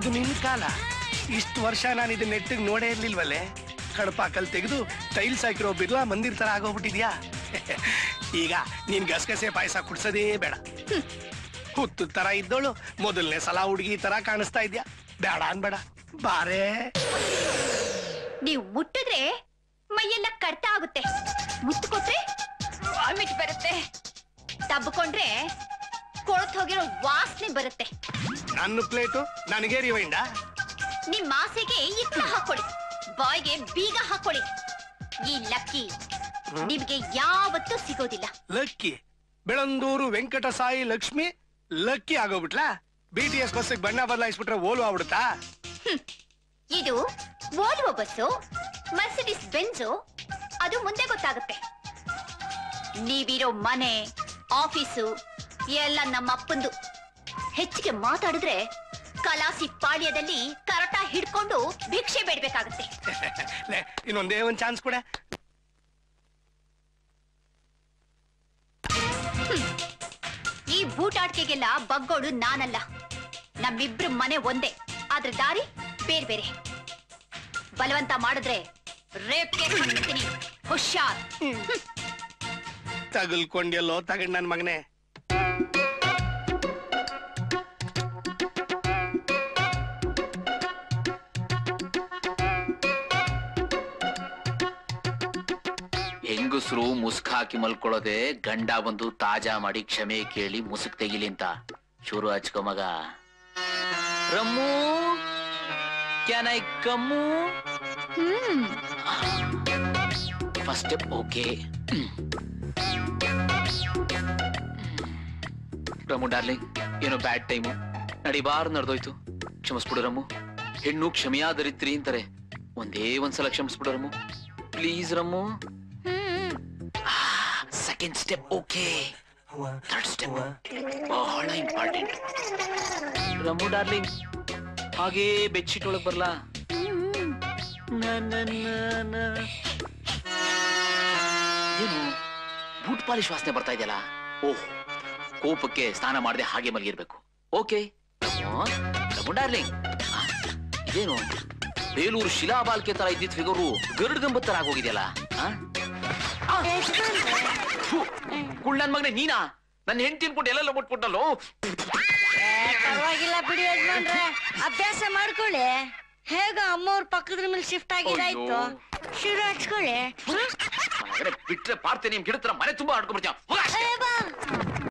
ಇದು ನಿನ್ ಕಾಲ ಇಷ್ಟು ವರ್ಷ ನಾನು ಇದನ್ನ ನೆಟ್ಟಿಗೆ ನೋಡೇ ಇರ್ಲಿಲ್ವಲ್ಲೇ ಕಡಪಾಕಲ್ ತೆಗೆದು ಟೈಲ್ಸ್ ಹಾಕಿರೋ ಬಿರ್ಲಾ ಮಂದಿರ್ ತರ ಆಗೋಗ್ಬಿಟ್ಟಿದ್ಯಾ ಈಗ ನೀನ್ ಗಸಗಸೆ ಪಾಯಸ ಕುಡ್ಸೋದೇ ಬೇಡ ಹುತ್ತು ತರ ಇದ್ದೋಳು ಮೊದಲನೇ ಸಲ ಹುಡುಗಿ ತರ ಕಾಣಿಸ್ತಾ ಇದ್ಯಾ ಬೇಡ ಅನ್ಬೇಡ ಬಾರೇ ನೀವು ಮುಟ್ಟಿದ್ರೆ ಮೈಯೆಲ್ಲ ಕಡ್ತ ಆಗುತ್ತೆ ಮುತ್ತು ಕೊಟ್ರೆ ವಾಮಿಟ್ ಬರುತ್ತೆ ತಬ್ಕೊಂಡ್ರೆ ಕೊಳತ್ ಹೋಗಿರೋ ವಾಸನೆ ಬರುತ್ತೆ ನನ್ನ ಪ್ಲೇಟು ನನಗೆ ರಿವೈಂಡ ನಿಮ್ ಆಸೆಗೆ ಇತ್ತ ಹಾಕೊಳ್ಳಿ ಬಾಯ್ಗೆ ಬೀಗ ಹಾಕೊಳ್ಳಿ ಈ ಲಕ್ಕಿ ನಿಮ್ಗೆ ಯಾವತ್ತೂ ಸಿಗೋದಿಲ್ಲ ಲಕ್ಕಿ ಬೆಳಂದೂರು ವೆಂಕಟ ಸಾಯಿ ಲಕ್ಷ್ಮಿ ಲಕ್ಕಿ ಆಗೋಗ್ಬಿಟ್ಲಾ ಬಿ ಟಿ ಎಸ್ ಬಸ್ಸಿಗೆ ಬಣ್ಣ ಬದಲಾಯಿಸ್ಬಿಟ್ರೆ ಓಲು ಆಗ್ಬಿಡುತ್ತಾ ಇದು ವೋಲ್ವೋ ಬಸ್ಸು ಮರ್ಸಿಡಿಸ್ ಬೆನ್ಸು ಅದು ಮುಂದೆ ಗೊತ್ತಾಗುತ್ತೆ ನೀವಿರೋ ಮನೆ ಆಫೀಸು ಎಲ್ಲ ನಮ್ಮ ಅಪ್ಪಂದು ಹೆಚ್ಚಿಗೆ ಮಾತಾಡಿದ್ರೆ ಕಲಾಸಿ ಪಾಳ್ಯದಲ್ಲಿ ಕರಟ ಹಿಡ್ಕೊಂಡು ಭಿಕ್ಷೆ ಬೇಡ್ಬೇಕಾಗುತ್ತೆ ಲೇ, ಇನ್ನೊಂದೇ ಒಂದ್ ಚಾನ್ಸ್ ಕೊಡೆ ಈ ಬೂಟಾಟಿಕೆಗೆಲ್ಲ ಬಗ್ಗೋಡು ನಾನಲ್ಲ ನಮ್ಮಿಬ್ರು ಮನೆ ಒಂದೇ ಆದ್ರೆ ದಾರಿ ಬೇರೆ ಬೇರೆ ಬಲವಂತ ಮಾಡಿದ್ರೆ ರೇಪ್ಗೆ ಕೊಡ್ತೀನಿ ಹುಷಾರ್ ತಗಲ್ಕೊಂಡ್ಯಲ್ಲೋ ತಗೊಂಡ್ ನನ್ ಮಗನೇ ಹೆಂಗಸರು ಮುಸ್ಕ್ ಹಾಕಿ ಮಲ್ಕೊಳ್ಳೋದೆ ಗಂಡ ಬಂದು ತಾಜಾ ಮಾಡಿ ಕ್ಷಮೆ ಕೇಳಿ ಮುಸುಕ್ ತೆಗಿಲಿ ಅಂತ ಶುರು ಹಚ್ಕೊ ಮಗ Rammu can I come first step okay Ramu darling ಏನೋ ಬ್ಯಾಡ್ ಟೈಮು ನಡಿಬಾರ್ ನಡೆದೋಯ್ತು ಕ್ಷಮಿಸ್ಬಿಡು ರಮು ಹೆಣ್ಣು ಕ್ಷಮೆಯಾದರಿತ್ರಿ ಅಂತಾರೆ ಒಂದೇ ಒಂದ್ಸಲ ಕ್ಷಮಿಸ್ಬಿಡು Ramu please Ramu second step okay third step ಬಹಳ ಇಂಪಾರ್ಟೆಂಟ್ ರಮು ಡಾರ್ಲಿಂಗ್ ಹಾಗೇ ಬೆಡ್ಶೀಟ್ ಒಳಗ್ ಬರ್ಲಾ ನ, ನ, ನ, ನ. ಏನು ಬೂಟ್ ಪಾಲಿಶ್ ವಾಸನೆ ಬರ್ತಾ ಇದೆಯಲ್ಲ ಓಹ್ ಕೋಪಕ್ಕೆ ಸ್ನಾನ ಮಾಡದೆ ಹಾಗೆ ಮಲಗಿರ್ಬೇಕು ಓಕೆ ರಮು ಡಾರ್ಲಿಂಗ್ ಆ, ಇದೇನು ಬೇಲೂರು ಶಿಲಾಬಾಲ್ಕೆ ತರ ಇದ್ದಿದ್ ಫಿಗರು ಗರುಡ್ ಗಂಬತ್ ತರ ಆಗೋಗಿದೆಯಲ್ಲ ಕುಳ್ಳನ್ ಮಗನೆ ನೀನಾ ನನ್ನ ಹೆಂಡತಿ ಅನ್ಕೊಂಡು ಎಲ್ಲೆಲ್ಲ ಮುಟ್ಬಿಟ್ಟಲ್ಲೋ ಪರವಾಗಿಲ್ಲ ಬಿಡಿ ಯಜಮಾನ್ರೆ ಅಭ್ಯಾಸ ಮಾಡ್ಕೊಳ್ಳಿ ಹೇಗ ಅಮ್ಮವ್ರ ಪಕ್ಕದ ಮೇಲೆ ಶಿಫ್ಟ್ ಆಗಿದಾಯ್ತು ಅಯ್ಯೋ. ಶುರು ಹಚ್ಕೊಳ್ಳಿ ಮಗನೇ ಬಿಟ್ರೆ ಪಾರ್ತೆ ನಿಮ್ ಗಿಡತ್ರ ಮನೆ ತುಂಬಾ ಆಡ್ಕೊಂಡ್ಬಿಡ್ತೀಯ ಏ ಬಾ